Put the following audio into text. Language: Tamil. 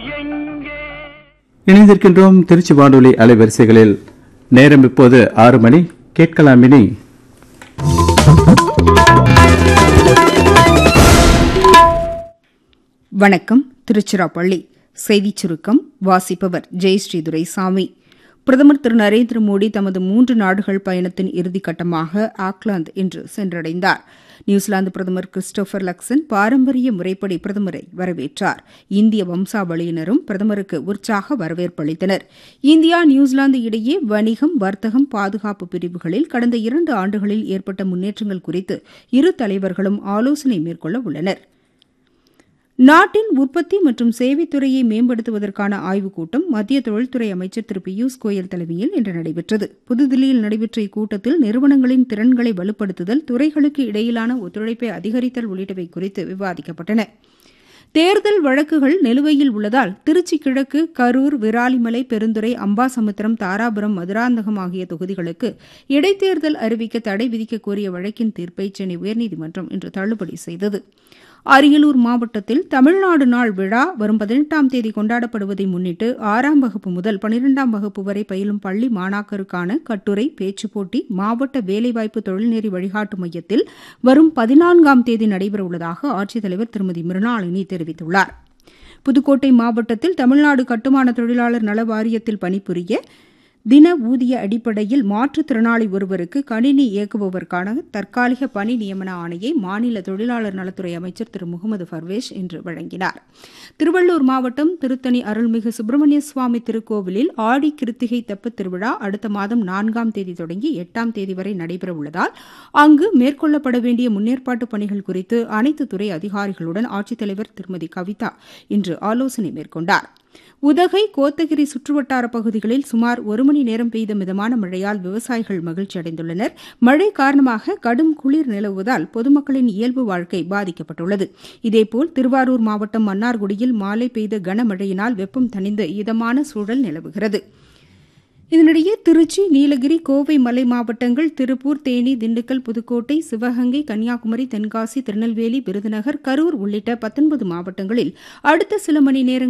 இணைந்திருக்கின்றோம் திருச்சி வானொலி அலைவரிசைகளில் நேரம் இப்போது ஆறு மணி கேட்கலாம் இனி வணக்கம் திருச்சிராப்பள்ளி செய்திச் சுருக்கம் வாசிப்பவர் ஜெயஸ்ரீ துரைசாமி பிரதமர் திரு நரேந்திர மோடி தமது மூன்று நாடுகள் பயணத்தின் இறுதிக்கட்டமாக ஆக்லாந்து இன்று சென்றடைந்தார் நியூசிலாந்து பிரதமர் கிறிஸ்டோபர் லக்சன் பாரம்பரிய முறைப்படி பிரதமரை வரவேற்றார் இந்திய வம்சாவளியினரும் பிரதமருக்கு உற்சாக வரவேற்பு அளித்தனர் இந்தியா நியூசிலாந்து இடையே வணிகம் வர்த்தகம் பாதுகாப்பு பிரிவுகளில் கடந்த இரண்டு ஆண்டுகளில் ஏற்பட்ட முன்னேற்றங்கள் குறித்து இரு தலைவர்களும் ஆலோசனை மேற்கொள்ள உள்ளனர் நாட்டின் உற்பத்தி மற்றும் சேவைத்துறையை மேம்படுத்துவதற்கான ஆய்வுக் கூட்டம் மத்திய தொழில்துறை அமைச்சர் திரு பியூஷ் கோயல் தலைமையில் இன்று நடைபெற்றது புதுதில்லியில் நடைபெற்ற இக்கூட்டத்தில் நிறுவனங்களின் திறன்களை வலுப்படுத்துதல் துறைகளுக்கு இடையிலான ஒத்துழைப்பை அதிகரித்தல் உள்ளிட்டவை குறித்து விவாதிக்கப்பட்டன தேர்தல் வழக்குகள் நிலுவையில் உள்ளதால் திருச்சி கிழக்கு கரூர் விராலிமலை பெருந்துறை அம்பாசமுத்திரம் தாராபுரம் மதுராந்தகம் ஆகிய தொகுதிகளுக்கு இடைத்தேர்தல் அறிவிக்க தடை விதிக்க கோரிய வழக்கின் தீர்ப்பை சென்னை உயர்நீதிமன்றம் இன்று தள்ளுபடி செய்தது அரியலூர் மாவட்டத்தில் தமிழ்நாடு நாள் விழா வரும் பதினெட்டாம் தேதி கொண்டாடப்படுவதை முன்னிட்டு ஆறாம் வகுப்பு முதல் பனிரெண்டாம் வகுப்பு வரை பயிலும் பள்ளி மாணாக்கருக்கான கட்டுரை பேச்சுப் போட்டி மாவட்ட வேலைவாய்ப்பு தொழில்நெறி வழிகாட்டு மையத்தில் வரும் பதினான்காம் தேதி நடைபெறவுள்ளதாக ஆட்சித்தலைவர் திருமதி மிருணாளினி தெரிவித்துள்ளார் புதுக்கோட்டை மாவட்டத்தில் தமிழ்நாடு கட்டுமான தொழிலாளர் நல வாரியத்தில் பணிபுரிய தின ஊதிய அடிப்படையில் மாற்றுத்திறனாளி ஒருவருக்கு கணினி இயக்குபவருக்கான தற்காலிக பணி நியமன ஆணையை மாநில தொழிலாளர் நலத்துறை அமைச்சர் திரு முகமது பர்வேஷ் இன்று வழங்கினார் திருவள்ளூர் மாவட்டம் திருத்தணி அருள்மிகு சுப்பிரமணிய சுவாமி திருக்கோவிலில் ஆடி கிருத்திகை தெப்பத் திருவிழா அடுத்த மாதம் நான்காம் தேதி தொடங்கி எட்டாம் தேதி வரை நடைபெறவுள்ளதால் அங்கு மேற்கொள்ளப்பட வேண்டிய முன்னேற்பாட்டு பணிகள் குறித்து அனைத்து துறை அதிகாரிகளுடன் ஆட்சித்தலைவர் திருமதி கவிதா இன்று ஆலோசனை மேற்கொண்டார் உதகை கோத்தகிரி சுற்றுவட்டார பகுதிகளில் சுமார் ஒரு மணி நேரம் பெய்த மிதமான மழையால் விவசாயிகள் மகிழ்ச்சி அடைந்துள்ளனர் மழை காரணமாக கடும் குளிர் நிலவுவதால் பொதுமக்களின் இயல்பு வாழ்க்கை பாதிக்கப்பட்டுள்ளது இதேபோல் திருவாரூர் மாவட்டம் மன்னார்குடியில் மாலை பெய்த கனமழையினால் வெப்பம் தணிந்து இதமான சூழல் நிலவுகிறது இதனிடையே திருச்சி நீலகிரி கோவை மலை மாவட்டங்கள் திருப்பூர் தேனி திண்டுக்கல் புதுக்கோட்டை சிவகங்கை கன்னியாகுமரி தென்காசி திருநெல்வேலி விருதுநகர் கரூர் உள்ளிட்ட பத்தொன்பது மாவட்டங்களில் அடுத்த சில மணி நேரங்கள்